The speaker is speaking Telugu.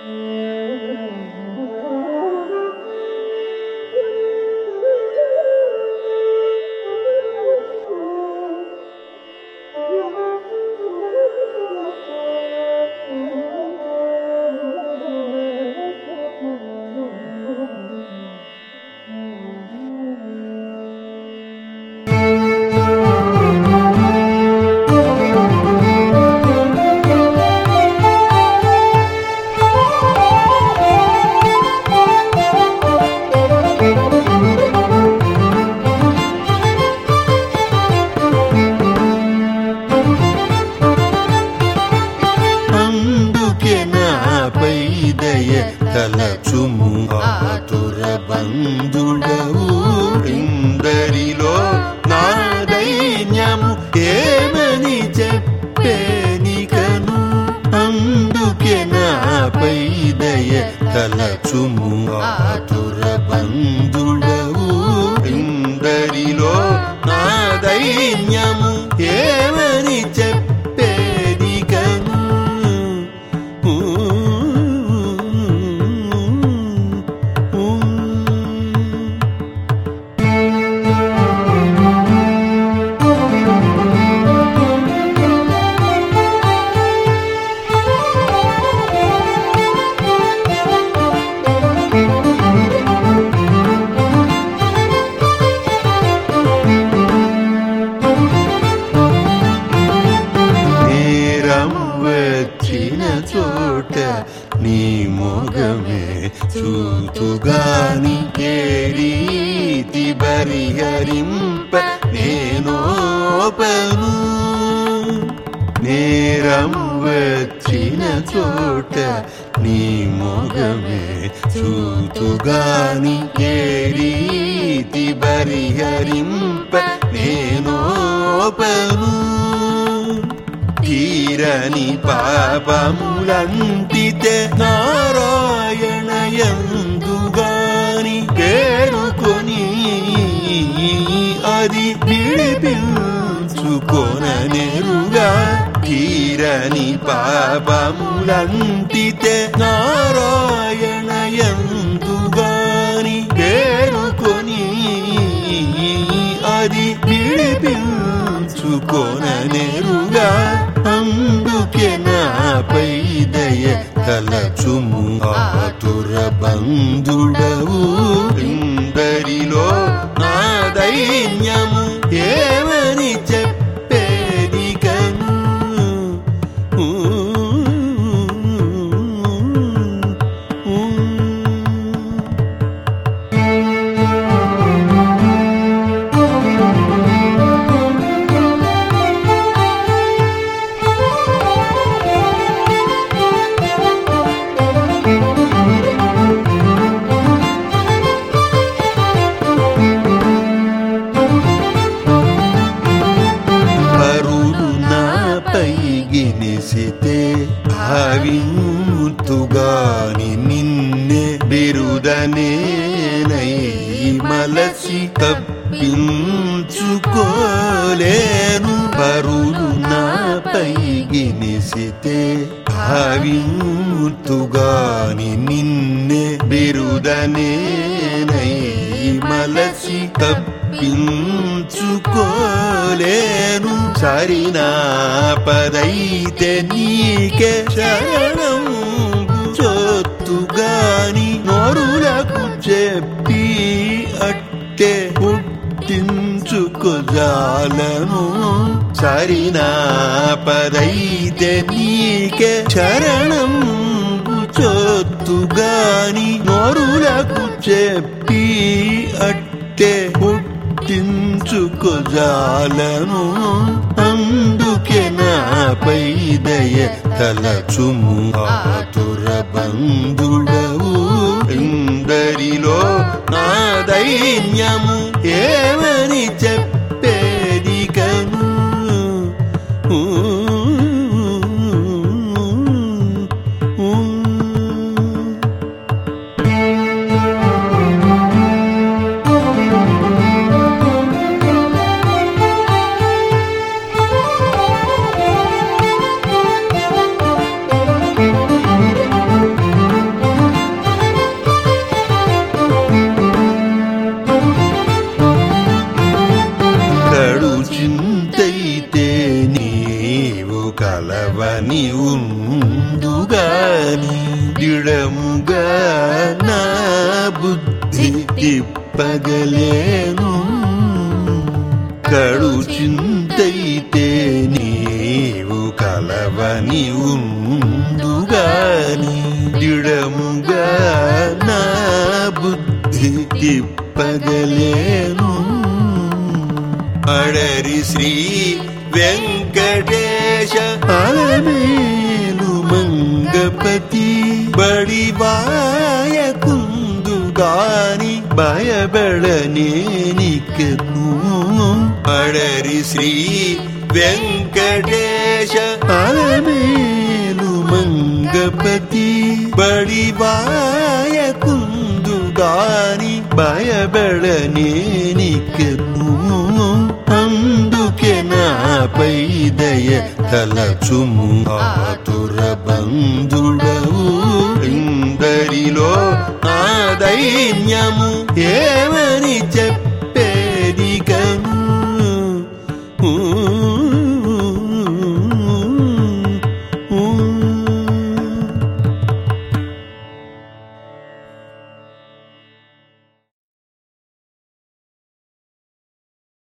అందుకే నాపై దయ తలచుము ఆతుర బంధుడవు ఇందరిలో నా దైన్యము ఏమని చెప్పేనికను అందుకే నాపై దయ తలచుము ఆతుర బంధుడవు ఇందరిలో నా దైన్యము ఏమని చెప్పేనికను ఊ, ఊ, ఊ. నేరం వచ్చిన చోట నీ మొగమే చూతుగాని కేరీతి బరిహరింప నేనోపను నేరం వచ్చిన చోట నీ మొగమే చూతుగాని కేరీతి బరిహరింప నేనోపను తీరని పాపములంటితే నారాయణయందుగాని పేరుకొని అది విడిపించుకొన నెరుగా తీరని పాపములంటితే నారాయణయందుగాని పేరుకొని అది విడిపించుకొన నెరుగా అందుకే నాపై దయ తలచుము ఆతుర బంధుడవు ఇందరిలో నా దైన్యము ఏమని చెప్పేదికను ఊ, ఊ, ఊ. పరులు నాపై గినిసితే భావింతుగాని నిన్నే బిరుదనేనై మలసి తప్పించుకోలేను పరులు నాపై గినిసితే భావింతుగాని నిన్నే బిరుదనేనై మలసి తప్పించుకోలేను సరినా పదైతే నీకే శరణం చొత్తుగాని నోరులకు చెప్పి అట్టే పుట్టించుకోజాలను సరినా పదైతే నీకే శరణం చొత్తుగాని నోరులకు చెప్పి అట్టే పుట్టించుకోజాలను అందుకే నాపై దయ తలచుము ఆతుర బంధుడవు ఇందరిలో నా దైన్యము ఏమని చెప్పేదికను ఊ, ఊ, ఊ. కలవని ఉందుగాని దిడముగా నా బుద్ధి తిప్పగలేను కడు చింతైతే నీవు కలవని ఉందుగాని దిడముగా నా బుద్ధి తిప్పగలేను అడరి శ్రీ వెంకటేశ అలమేలు మంగపతి బడివాయ కుందుగాని భయబడనేనికను అడరి శ్రీ వెంకటేశ అలమేలు మంగపతి బడివాయ కుందుగాని భయబడనేనికను అందుకే నాపై దయ తలచుము ఆతుర బంధుడవు ఇందరిలో నా దైన్యము ఏమని చెప్ప